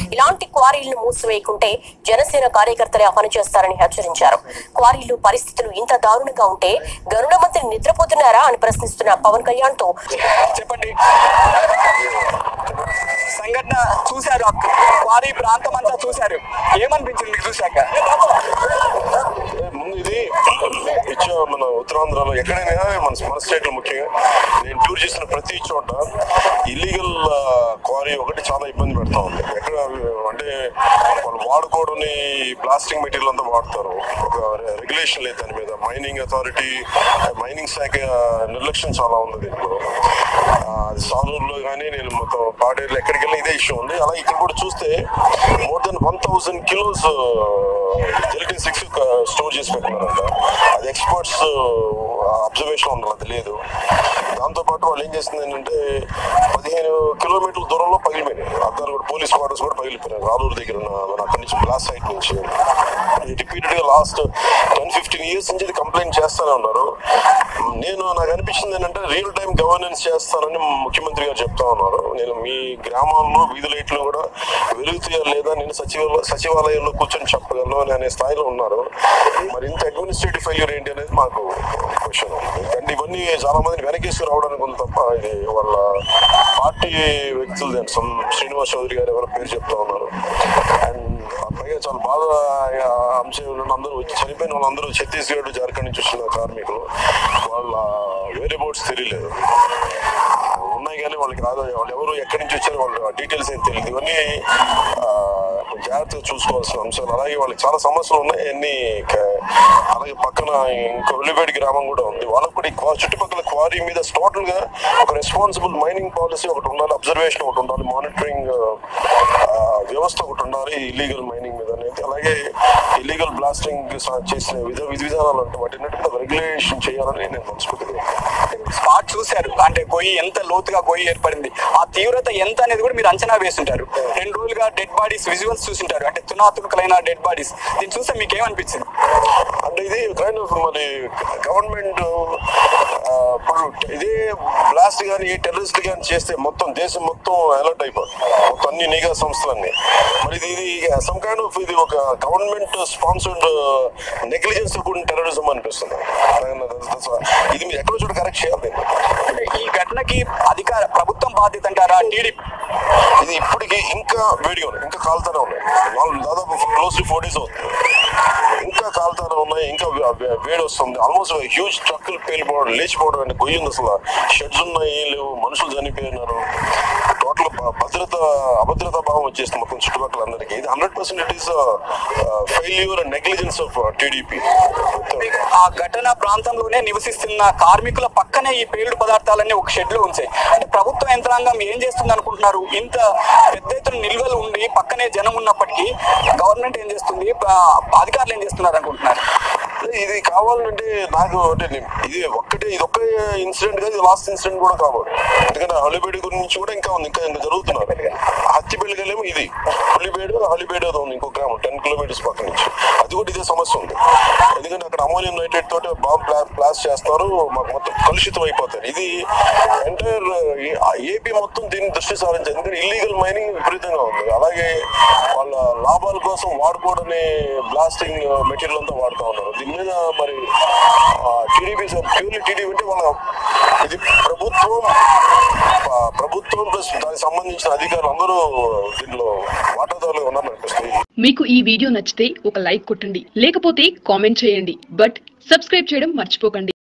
ఇలాంటి క్వారీలను మూసివేయకుంటే జనసేన కార్యకర్తలే పనిచేస్తారని హెచ్చరించారు క్వారీలు పరిస్థితులు ఇంత దారుణంగా ఉంటే గరుడ మంత్రి నిద్రపోతున్నారా అని ప్రశ్నిస్తున్న పవన్ కళ్యాణ్ తో చెప్పండి సంఘటన చూశారు ఆ వారి ప్రాంతం అంతా చూశారు ఏమనిపించింది మీకు చూశాక ముందు ఇది ఇచ్చా మన ఉత్తరాంధ్రలో ఎక్కడైనా మన మన స్టేట్ లో ముఖ్యంగా నేను టూర్ చేసిన ప్రతి చోట ఇల్లీగల్ క్వారీ ఒకటి చాలా ఇబ్బంది పెడతా ఉంది ఎక్కడ అంటే వాళ్ళు వాడుకోవడని ప్లాస్టిక్ మెటీరియల్ అంతా వాడతారు ఒక రెగ్యులేషన్ లేదు దాని మీద మైనింగ్ అథారిటీ మైనింగ్ శాఖ నిర్లక్ష్యం చాలా ఉంది దీంట్లో ఆ, అది సాలూరులో కానీ నేను మొత్తం పాడేరులో ఎక్కడికి వెళ్ళినా ఇదే ఇష్యూ ఉంది అలాగే ఇక్కడ కూడా చూస్తే more than one thousand kilos gelatin sticks store చేసి పెట్టినారంట అది ఎక్స్పర్ట్స్ అబ్జర్వేషన్ ఉండాలి తెలియదు దాంతో పాటు వాళ్ళు ఏం చేస్తుంది ఏంటంటే పదిహేను కిలోమీటర్ల దూరంలో పగిలిపోయినాయి అద్దాలు కూడా పోలీస్ క్వార్టర్స్ కూడా పగిలిపోయినాయి రాలూరు దగ్గర ఉన్న మన అక్కడి నుంచి బ్లాస్ట్ సైట్ నుంచి రిపీటెడ్ గా లాస్ట్ టెన్ ఫిఫ్టీన్ ఇయర్స్ నుంచి ఇది కంప్లైంట్ చేస్తానే ఉన్నారు నేను నాకు అనిపించింది ఏంటంటే రియల్ టైం గవర్నెన్స్ చేస్తానని ముఖ్యమంత్రి గారు చెప్తా ఉన్నారు నేను మీ గ్రామాల్లో వీధి లైట్లు కూడా వెలుగుతాయా లేదా నేను సచివాలయ సచివాలయంలో కూర్చొని చెప్పగలను అని అనే స్థాయిలో ఉన్నారు మరి ఇంత అడ్మినిస్ట్రేటివ్ ఫెయిల్యూర్ ఏంటి అనేది మాకు క్వశ్చన్ అంటే ఇవన్నీ చాలా మందిని వెనకేసి రావడానికి ఉంది తప్ప ఇది వాళ్ళ పార్టీ వ్యక్తులు సమ్ శ్రీనివాస్ చౌదరి గారు ఎవరో పేరు చెప్తా ఉన్నారు అండ్ పైగా చాలా బాధ అంశం ఏంటంటే అందరూ వచ్చి చనిపోయిన వాళ్ళందరూ ఛత్తీస్గఢ్ జార్ఖండ్ నుంచి వచ్చిన కార్మికులు వాళ్ళ వేరే బోర్డ్స్ తెలియలేదు ఉన్నాయి కానీ వాళ్ళకి రాదు వాళ్ళు ఎవరు ఎక్కడి నుంచి వచ్చారో వాళ్ళ డీటెయిల్స్ ఏం తెలియదు ఇవన్నీ ఆ, జాగ్రత్తగా చూసుకోవాల్సిన అంశాలు అలాగే వాళ్ళకి చాలా సమస్యలు ఉన్నాయి అన్ని అలాగే పక్కన ఇంకో వెల్లిపేట గ్రామం కూడా ఉంది వాళ్ళకి కూడా ఈ క్వా- చుట్టుపక్కల క్వారీ మీద టోటల్ గా ఒక రెస్పాన్సిబుల్ మైనింగ్ పాలసీ ఒకటి ఉండాలి అబ్జర్వేషన్ ఒకటి ఉండాలి మానిటరింగ్ వ్యవస్థ ఒకటి ఉండాలి ఇల్లీగల్ మైనింగ్ మీద అనేది అలాగే ఇల్లీగల్ బ్లాస్టింగ్ చేసిన విధ విధి విధానాలు అంటే వాటి రెగ్యులేషన్ చేయాలని నేను మనస్ఫూర్తిగా స్పాట్ చూశారు అంటే గొయ్యి ఎంత లోతుగా గొయ్యి ఏర్పడింది ఆ తీవ్రత ఎంత అనేది కూడా మీరు అంచనా వేస్తుంటారు రెండు రోజులుగా డెడ్ బాడీస్ విజువల్స్ చూసింటారు అంటే తునాతునకలైన డెడ్ బాడీస్ దీన్ని చూస్తే మీకు ఏమనిపించింది అంటే ఇది కైండ్ ఆఫ్ మరి గవర్నమెంట్ ఇప్పుడు ఇదే బ్లాస్ట్ కానీ టెర్రరిస్ట్ కానీ చేస్తే మొత్తం దేశం మొత్తం అలర్ట్ అయిపోతుంది మొత్తం అన్ని నిఘా సంస్థలన్నీ మరి ఇది ఇది సమ్ కైండ్ ఆఫ్ ఇది ఒక గవర్నమెంట్ స్పాన్సర్డ్ నెగ్లిజెన్స్ కూడిన టెర్రరిజం అనిపిస్తుంది ఇది మీరు ఎక్కడో చోట కరెక్ట్ చేయాలి దీన్ని. అంటే ఈ ఘటనకి అధికార ప్రభుత్వం బాధ్యత అంటారా టీడీపీ ఇది ఇప్పటికి ఇంకా వేడిగా ఉన్నాయి ఇంకా కాలుతానే ఉన్నాయి వాళ్ళు దాదాపు క్లోజ్ టు ఫోర్ డేస్ అవుతుంది ఇంకా కాలుతానే ఉన్నాయి ఇంకా వే- వే- వేడి వస్తుంది ఆల్మోస్ట్ హ్యూజ్ ట్రక్కులు పేలిపోవడం లేచిపోవడం అంటే గొయ్యి ఉంది అసలు షెడ్స్ ఉన్నాయి ఏం లేవు మనుషులు చనిపోయినారు టోటల్ భద్రత అభద్రతా భావం వచ్చేస్తుంది మొత్తం చుట్టుపక్కల అందరికీ ఇది hundred percent it is failure and negligence of TDP ఆ ఘటన ప్రాంతంలోనే నివసిస్తున్న కార్మికుల పక్కనే ఈ పేలుడు పదార్థాలన్నీ ఒక షెడ్ లో ఉంచాయి అంటే ప్రభుత్వ యంత్రాంగం ఏం చేస్తుంది అనుకుంటున్నారు ఇంత పెద్ద ఎత్తున నిల్వలు ఉండి పక్కనే జనం ఉన్నప్పటికీ గవర్నమెంట్ ఏం చేస్తుంది ఆ, అధికారులు ఏం చేస్తున్నారు అనుకుంటున్నారు ఇది కావాలంటే నాకు అంటే నేను- ఇది ఒక్కటే ఇది ఒక్క ఇన్సిడెంట్ కాదు ఇది లాస్ట్ ఇన్సిడెంట్ కూడా కావాలి ఎందుకంటే హలిబేడు గురించి కూడా ఇంకా ఉంది ఇంకా ఇంకా జరుగుతున్నారు హత్తిబెల్లిగలేమో ఇది హులిబేడు హలిబేడు అది ఉంది ఇంకో గ్రామం టెన్ కిలోమీటర్స్ పక్క నుంచి అది కూడా ఇదే సమస్య ఉంది ఎందుకంటే అక్కడ అమోనియం నైట్రేట్ తోటి బాంబ్ బ్లాస్ట్ చేస్తారు మాకు మొత్తం కలుషితం అయిపోతారు ఇది ఎంటైర్ ఏపీ మొత్తం దీన్ని దృష్టి సారించారు ఎందుకంటే ఇల్లీగల్ మైనింగ్ విపరీతంగా ఉంది అలాగే వాళ్ళ లాభాల కోసం వాడుకోవడని బ్లాస్టింగ్ మెటీరియల్ అంతా వాడుతూ ఉన్నారు దీని మీద మరి టీడీపీ ప్యూర్లీ టీడీపీ అంటే వాళ్ళ ఇది ప్రభుత్వం ఆ, ప్రభుత్వం ప్లస్ దానికి సంబంధించిన అధికారులు అందరూ దీనిలో వాటాదారులుగా ఉన్నారని అనిపిస్తుంది మీకు ఈ వీడియో నచ్చితే ఒక లైక్ కొట్టండి లేకపోతే కామెంట్ చేయండి బట్ సబ్స్క్రైబ్ చేయడం మర్చిపోకండి